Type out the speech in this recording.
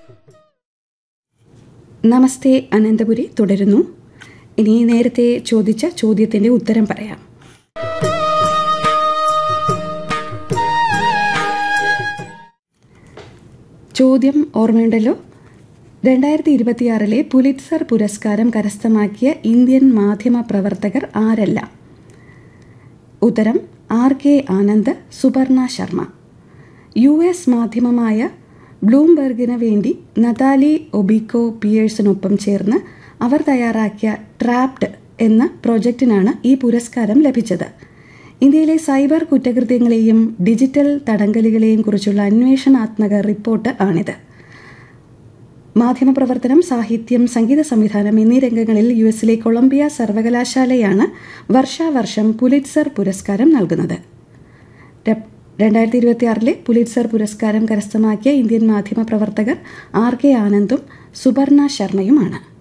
നമസ്തേ അനന്തപുരി തുടരുന്നു ഇനി നേരത്തെ ചോദിച്ച ചോദ്യത്തിന്റെ ഉത്തരം പറയാം ചോദ്യം ഓർമ്മയുണ്ടല്ലോ രണ്ടായിരത്തി ഇരുപത്തിയാറിലെ പുലിറ്റ്സർ പുരസ്കാരം കരസ്ഥമാക്കിയ ഇന്ത്യൻ മാധ്യമ പ്രവർത്തകർ ആരെല്ലാം ഉത്തരം R K Anand Suparna Sharma U S മാധ്യമമായ ബ്ലൂംബെർഗിന് വേണ്ടി നതാലി ഒബിക്കോ പിയേഴ്സിനൊപ്പം ചേർന്ന് അവർ തയ്യാറാക്കിയ ട്രാപ്ഡ് എന്ന പ്രോജക്റ്റിനാണ് ഈ പുരസ്കാരം ലഭിച്ചത് ഇന്ത്യയിലെ സൈബർ കുറ്റകൃത്യങ്ങളെയും ഡിജിറ്റൽ തടങ്കലുകളെയും കുറിച്ചുള്ള അന്വേഷണാത്മക റിപ്പോർട്ട് ആണിത് മാധ്യമപ്രവർത്തനം സാഹിത്യം സംഗീത സംവിധാനം എന്നീ രംഗങ്ങളിൽ യു എസിലെ കൊളംബിയ സർവകലാശാലയാണ് വർഷാവർഷം പുലിറ്റ്സർ പുരസ്കാരം നൽകുന്നത് രണ്ടായിരത്തി ഇരുപത്തിയാറിലെ പുലിറ്റ്സർ പുരസ്കാരം കരസ്ഥമാക്കിയ ഇന്ത്യൻ മാധ്യമ പ്രവർത്തകർ ആർ കെ ആനന്ദും സുപർണ ശർമ്മയുമാണ്